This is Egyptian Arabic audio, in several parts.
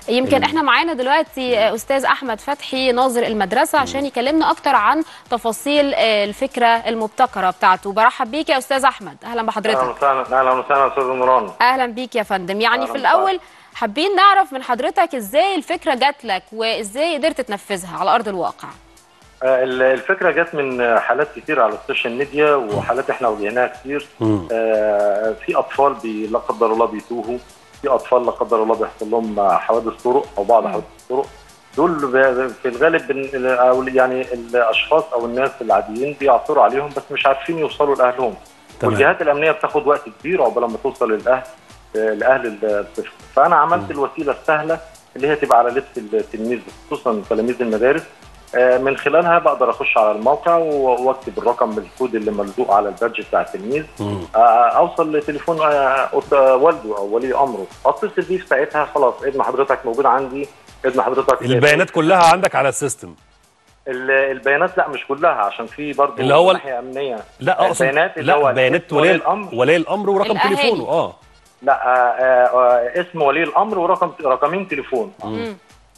يمكن احنا معانا دلوقتي آه، استاذ احمد فتحي ناظر المدرسه عشان يكلمنا اكتر عن تفاصيل آه، الفكره المبتكره بتاعته برحب بيك يا استاذ احمد اهلا اهلا بحضرتك وسهلا اهلا وسهلا استاذ نوران اهلا بيك يا فندم يعني أهلاً في بك. الاول حابين نعرف من حضرتك ازاي الفكره جات لك وازاي قدرت تنفذها على ارض الواقع آه، ال- الفكره جت من آه، حالات كتير على السوشيال ميديا وحالات احنا واجهناها كتير مم. آه، في اطفال بي لا قدر الله بيتوهوا في اطفال لا قدر الله بيحصل لهم آه، حوادث طرق او بعض مم. حوادث الطرق دول ب- في الغالب بن- او يعني الاشخاص او الناس العاديين بيعثروا عليهم بس مش عارفين يوصلوا لاهلهم تمام. والجهات الامنيه بتاخد وقت كبير عقبال ما توصل للاهل آه، لاهل الطفل فانا عملت الوسيله السهله اللي هي تبقى على لبس التلميذ خصوصا تلاميذ المدارس آه، من خلالها بقدر اخش على الموقع و- واكتب الرقم الكود اللي ملزوق على البادج بتاع التلميذ مم. آه، اوصل لتليفون آه، أت- والده او ولي امره اتصل بيه في ساعتها خلاص ابن حضرتك موجود عندي ابن حضرتك البيانات كلها عندك على السيستم ال- البيانات لا مش كلها عشان في برضه اللي هو ال- ناحيه امنيه لا اقصد البيانات اللي هو لا بيانات اسم ولي ولي الامر ولي الامر ورقم الأهالي. تليفونه اه لا آه، آه، آه، اسم ولي الامر ورقم رقمين تليفون مم.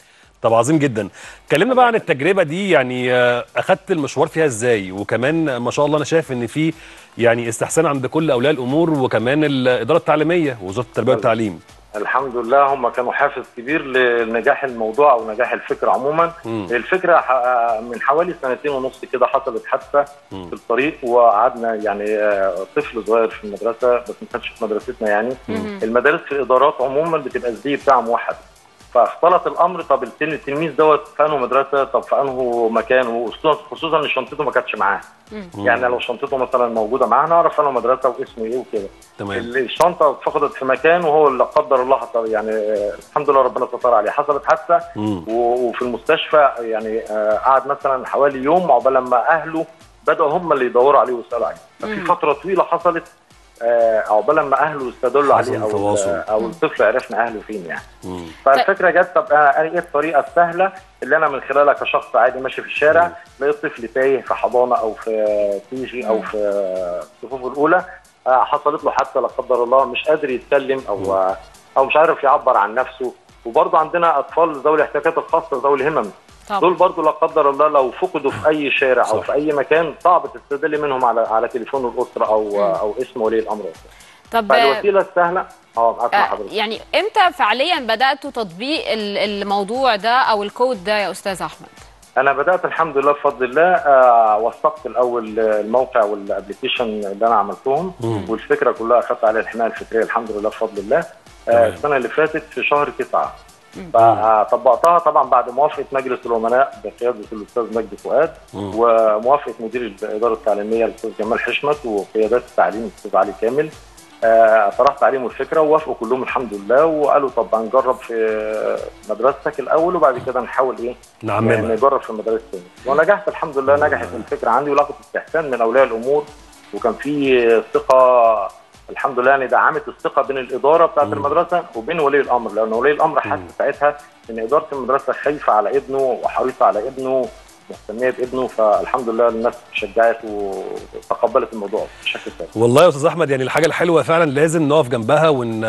طب عظيم جدا كلمنا بقى عن التجربه دي يعني آه، اخدت المشوار فيها ازاي وكمان ما شاء الله انا شايف ان في يعني استحسان عند كل اولياء الامور وكمان الاداره التعليميه ووزاره التربيه والتعليم الحمد لله هم كانوا حافز كبير لنجاح الموضوع او نجاح الفكره عموما مم. الفكره ح- من حوالي سنتين ونص كده حصلت حادثه مم. في الطريق وقعدنا يعني آه، طفل صغير في المدرسه بس ما كانش في مدرستنا يعني مم. المدارس في الادارات عموما بتبقى الزي بتاع موحد فاختلط الامر طب التل- التلميذ دوت في انه مدرسه طب في انه مكان وخصوصا خصوصا ان شنطته ما كانتش معاه مم. يعني لو شنطته مثلا موجوده معاه نعرف انه مدرسه واسمه ايه وكده تمام الشنطه اتفقدت في مكان وهو لا قدر الله حصل يعني آه، الحمد لله ربنا ستر عليه حصلت حادثه مم. و- وفي المستشفى يعني آه، قعد مثلا حوالي يوم عقبال لما اهله بداوا هم اللي يدوروا عليه ويسالوا عليه ففي مم. فتره طويله حصلت آه، عقبال لما اهله استدلوا حصل عليه او تواصل. او الطفل عرفنا اهله فين يعني مم. فالفكره جت طب انا ايه الطريقه السهله اللي انا من خلالها كشخص عادي ماشي في الشارع لقيت طفل تايه في حضانه او في كيجي او في الصفوف الاولى آه، حصلت له حادثه لا قدر الله مش قادر يتكلم او آه، او مش عارف يعبر عن نفسه وبرضه عندنا اطفال ذوي الاحتياجات الخاصه ذوي الهمم دول طبعا برضه لا قدر الله لو فقدوا في اي شارع او صح. في اي مكان صعب تستدل منهم على على تليفون الاسره او مم. او اسم ولي الامر طب آه، فالوسيله السهله اه اسمع آه، حضرتك يعني امتى فعليا بداتوا تطبيق ال- الموضوع ده او الكود ده يا استاذ احمد انا بدات الحمد لله بفضل الله آه وثقت الاول الموقع والابلكيشن اللي انا عملتهم مم. والفكره كلها اخذت عليها الحمايه الفكريه الحمد لله بفضل الله آه تمام. السنه اللي فاتت في شهر تسعة مم. فطبقتها طبعا بعد موافقه مجلس الامناء بقياده الاستاذ مجدي فؤاد مم. وموافقه مدير الاداره التعليميه الاستاذ جمال حشمت وقيادات التعليم الاستاذ علي كامل آه، طرحت عليهم الفكره ووافقوا كلهم الحمد لله وقالوا طب هنجرب في مدرستك الاول وبعد كده نحاول ايه يعني نعممها نجرب في المدارس تاني ونجحت الحمد لله نجحت الفكره عندي ولقت استحسان من اولياء الامور وكان في ثقه الحمد لله يعني دعمت الثقه بين الاداره بتاعت مم. المدرسه وبين ولي الامر لان ولي الامر حس مم. ساعتها ان اداره المدرسه خايفه على ابنه وحريصه على ابنه مهتميه بابنه فالحمد لله الناس شجعت وتقبلت الموضوع بشكل سهل والله يا استاذ احمد يعني الحاجه الحلوه فعلا لازم نقف جنبها ون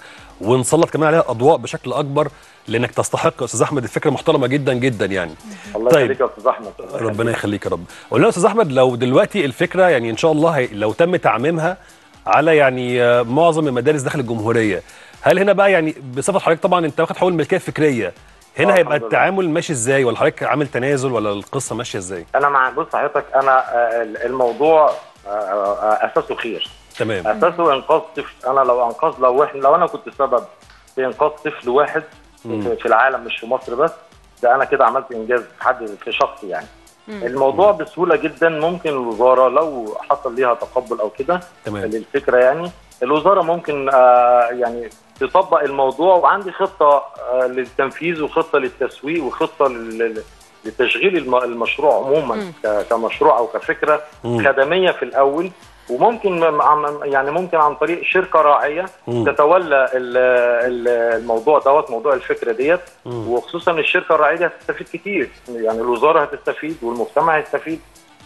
ونسلط كمان عليها اضواء بشكل اكبر لانك تستحق يا استاذ احمد الفكره محترمه جدا جدا يعني الله طيب. يخليك يا استاذ احمد ربنا يخليك يا رب قول لنا يا استاذ احمد لو دلوقتي الفكره يعني ان شاء الله هي لو تم تعميمها على يعني آه، معظم المدارس داخل الجمهوريه هل هنا بقى يعني بصفه حضرتك طبعا انت واخد حول الملكيه الفكريه هنا آه، هيبقى الحمد لله. التعامل ماشي ازاي ولا حضرتك عامل تنازل ولا القصه ماشيه ازاي انا مع بص حضرتك انا آه، الموضوع آه، آه، اساسه خير تمام اساسه انقاذ طفل انا لو انقاذ لو احنا لو انا كنت سبب في انقاذ طفل واحد مم. في, في العالم مش في مصر بس ده انا كده عملت انجاز في حد في شخص يعني مم. الموضوع بسهوله جدا ممكن الوزاره لو حصل ليها تقبل او كده تمام للفكره يعني الوزاره ممكن آه يعني تطبق الموضوع وعندي خطه آه للتنفيذ وخطه للتسويق وخطه لل- لتشغيل الم- المشروع عموما مم. ك- كمشروع او كفكره مم. خدميه في الاول وممكن م- عن- يعني ممكن عن طريق شركه راعيه مم. تتولى ال- ال- الموضوع دوت موضوع الفكره ديت مم. وخصوصا الشركه الراعيه دي هتستفيد كتير يعني الوزاره هتستفيد والمجتمع هيستفيد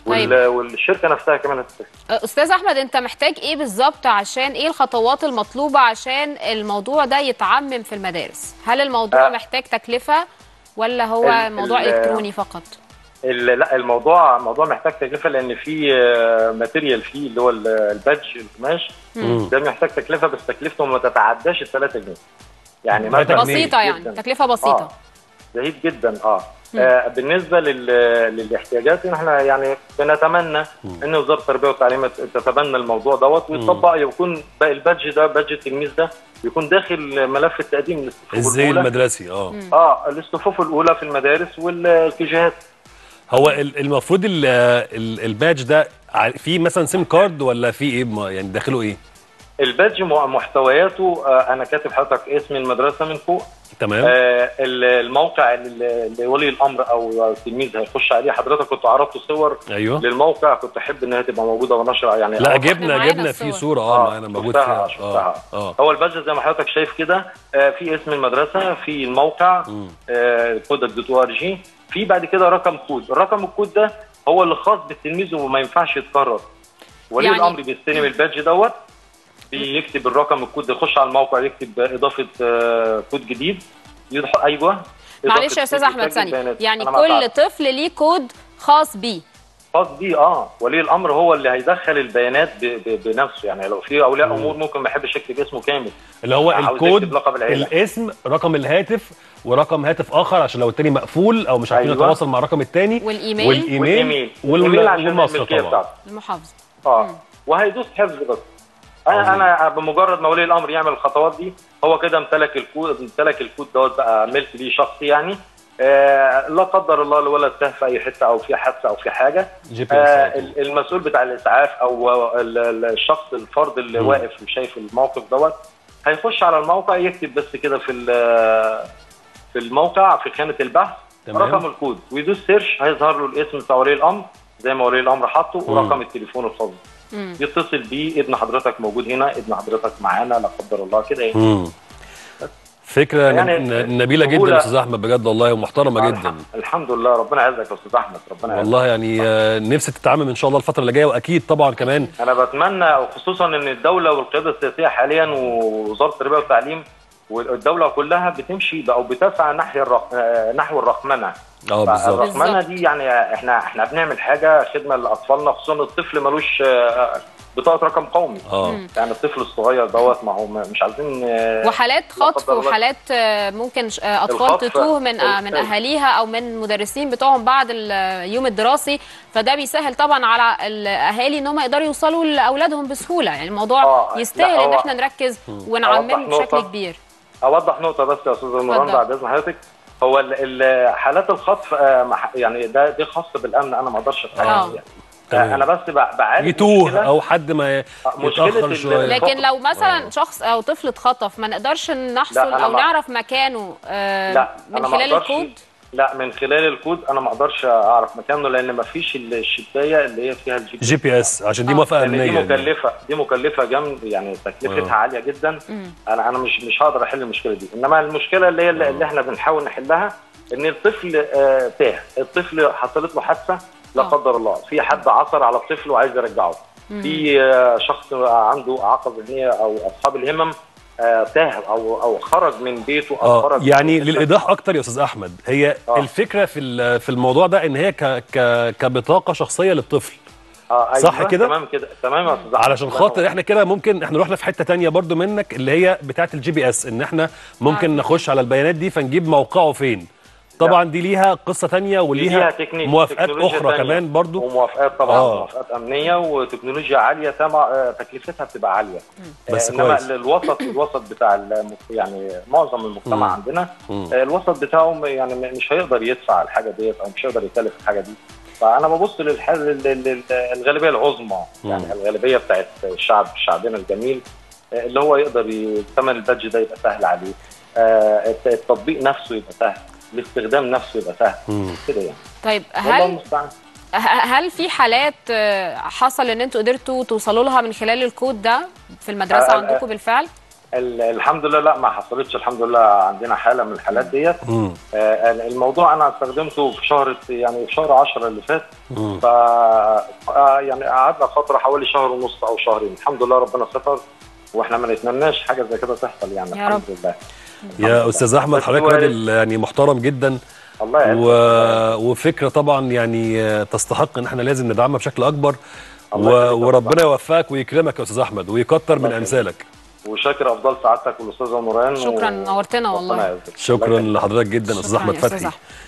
وال... والشركه نفسها كمان هتستفيد استاذ احمد انت محتاج ايه بالظبط عشان ايه الخطوات المطلوبه عشان الموضوع ده يتعمم في المدارس هل الموضوع آه. محتاج تكلفه ولا هو ال- موضوع ال- الكتروني فقط ال- لا الموضوع موضوع محتاج تكلفه لان في آه، ماتيريال فيه اللي هو ال- البادج القماش مم. ده محتاج تكلفه بس تكلفته ما تتعداش ال 3 جنيه يعني تلاتة مبلغ جنيه. بسيطه يعني جداً. تكلفه بسيطه آه. زهيد جدا اه, آه بالنسبه لل... للاحتياجات إن احنا يعني بنتمنى ان وزاره التربيه والتعليم تتبنى الموضوع دوت ويطبق يكون بقى البادج ده بادج التلميذ ده يكون داخل ملف التقديم للصفوف الزي الاولى المدرسي اه اه الصفوف الاولى في المدارس والكيجيهات هو ال- المفروض ال- ال- البادج ده ع- فيه مثلا سيم كارد ولا فيه ايه ما- يعني داخله ايه البادج م- محتوياته آه انا كاتب حضرتك اسم المدرسه من فوق تمام آه ال- الموقع اللي اللي ولي الامر او التلميذ هيخش عليه حضرتك كنت عرضت صور ايوه للموقع كنت احب انها تبقى موجوده ونشر يعني لا أوضح جبنا معانا جبنا الصور. في صوره اه معانا موجود شفتها فيها شفتها اه اه هو البادج زي ما حضرتك شايف كده آه في اسم المدرسه في الموقع مم. آه كودك دوت او ار جي في بعد كده رقم كود الرقم الكود ده هو اللي خاص بالتلميذ وما ينفعش يتكرر ولي يعني- الامر بيستلم البادج دوت بيكتب الرقم الكود يخش على الموقع يكتب اضافه آه كود جديد يدخل ايوه معلش إضافة يا استاذ كود احمد يسجل ثانيه بيانات. يعني أنا كل معاك. طفل ليه كود خاص بيه خاص بيه اه ولي الامر هو اللي هيدخل البيانات ب... ب... بنفسه يعني لو في اولياء امور ممكن ما يحبش يكتب اسمه كامل اللي هو عاوز الكود يكتب لقب العيلة. الاسم رقم الهاتف ورقم هاتف اخر عشان لو التاني مقفول او مش عارفين أيوة. نتواصل مع الرقم التاني والايميل والايميل والايميل وال- والايميل عشان والمصرف الملكيه طبعا بتاعته المحافظه اه وهيدوس حفظ بس انا انا بمجرد ما ولي الامر يعمل الخطوات دي هو كده امتلك الكود امتلك الكود دوت بقى ملك ليه شخصي يعني آه لا قدر الله الولد تاه في اي حته او في حادثه او في حاجه جي بي آه اس ال- المسؤول بتاع الاسعاف او ال- ال- الشخص الفرد اللي مم. واقف وشايف الموقف دوت هيخش على الموقع يكتب بس كده في ال- في الموقع في خانه البحث تمام. رقم الكود ويدوس سيرش هيظهر له الاسم بتاع ولي الامر زي ما ولي الامر حاطه مم. ورقم التليفون الخاص بيه. مم. يتصل بيه ابن حضرتك موجود هنا ابن حضرتك معانا لا قدر الله كده يعني مم. فكره يعني يعني نبيله جدا سهولة. يا استاذ احمد بجد والله ومحترمه جدا الح- الحمد لله ربنا يعزك يا استاذ احمد ربنا يعزك والله يعني آه، نفسي تتعامل ان شاء الله الفتره اللي جايه واكيد طبعا كمان انا بتمنى وخصوصا ان الدوله والقياده السياسيه حاليا ووزاره التربيه والتعليم والدوله كلها بتمشي او بتسعى ناحيه الرق... آه، نحو الرقمنه اه بالظبط الرقمنه بالظبط. دي يعني احنا احنا بنعمل حاجه خدمه لاطفالنا خصوصا الطفل ملوش آه، بطاقه رقم قومي اه يعني الطفل الصغير دوت ما هو مش عايزين آه، وحالات لا خطف قدر الله. وحالات آه، ممكن ش- آه، اطفال الخطف- تتوه من آه، من ال- اهاليها او من مدرسين بتوعهم بعد اليوم الدراسي فده بيسهل طبعا على الاهالي ان هم يقدروا يوصلوا لاولادهم بسهوله يعني الموضوع آه، لا، يستاهل ان هو- احنا نركز ونعمم أوضح بشكل نقطة. كبير اوضح نقطه بس يا استاذ نوران اتفضل. بعد اذن حضرتك هو ال- ال- حالات الخطف آه، مح- يعني ده دي خاصه بالامن انا ما اقدرش اتحكم آه. فيها تمام. آه، انا بس ب- بعالج يتوه مشكلة- او حد ما مشكلة يتاخر ال- شويه لكن لو مثلا آه. شخص او طفل اتخطف ما نقدرش نحصل لا، أنا او ما- نعرف مكانه آه، لا من أنا ما خلال أقدرش- الكود لا من خلال الكود انا ما اقدرش اعرف مكانه لان ما فيش الشبايه اللي هي فيها الجي بي جي بي اس عشان دي آه. موافقه لان دي امنيه مكلفه دي مكلفه جامد يعني تكلفتها آه. عاليه جدا مم. انا انا مش مش هقدر احل المشكله دي انما المشكله اللي هي اللي, اللي احنا بنحاول نحلها ان الطفل آه تاه الطفل حصلت له حادثه لا آه. قدر الله في حد عثر على الطفل وعايز يرجعه في آه شخص عنده اعاقه ذهنيه او اصحاب الهمم آه تاه او او خرج من بيته او اه خرج يعني من للايضاح اكتر يا استاذ احمد هي آه. الفكره في ال- في الموضوع ده ان هي ك ك كبطاقه شخصيه للطفل آه صح أيوة، كده؟ تمام كده تمام يا استاذ أحمد. علشان خاطر احنا كده ممكن احنا رحنا في حته تانية برضو منك اللي هي بتاعه الجي بي اس ان احنا ممكن آه. نخش على البيانات دي فنجيب موقعه فين طبعا دي ليها قصه تانية ليها وليها تكنيك موافقات تكنولوجيا اخرى تانية. كمان برضو وموافقات طبعا آه. آه. موافقات امنيه وتكنولوجيا عاليه تمع... آه، تكلفتها بتبقى عاليه بس آه، انما كويس. الوسط الوسط بتاع المك... يعني معظم المجتمع مم. عندنا مم. آه، الوسط بتاعهم يعني م- مش هيقدر يدفع الحاجه ديت او مش هيقدر يكلف الحاجه دي فانا ببص للحل الغالبيه العظمى يعني مم. الغالبيه بتاعت الشعب شعبنا الجميل آه، اللي هو يقدر ي- ثمن البادج ده يبقى سهل عليه آه، الت- التطبيق نفسه يبقى سهل الاستخدام نفسه يبقى سهل مم. كده يعني طيب والله هل المستعان ه- هل في حالات آه، حصل ان انتوا قدرتوا توصلوا لها من خلال الكود ده في المدرسه آه، آه، عندكم بالفعل؟ ال- الحمد لله لا ما حصلتش الحمد لله عندنا حاله من الحالات ديت مم. آه، الموضوع انا استخدمته في شهر يعني في شهر 10 اللي فات مم. ف آه، يعني قعدنا فتره حوالي شهر ونص او شهرين الحمد لله ربنا ستر واحنا ما نتمناش حاجه زي كده تحصل يعني يا الحمد لله يا استاذ احمد بس حضرتك هو راجل يعني محترم جدا الله يعزك و... وفكره طبعا يعني آه، تستحق ان احنا لازم ندعمها بشكل اكبر و... الله يخليك يا وربنا أستاذ يوفقك ويكرمك يا استاذ احمد ويكتر من الله يخليك. امثالك وشاكر افضل سعادتك والاستاذه نوران شكراً، و- نورتنا ربنا والله. يعزك. الله شكرا يخليك. لحضرتك جدا استاذ شكراً احمد يا أستاذ فتحي أحمد.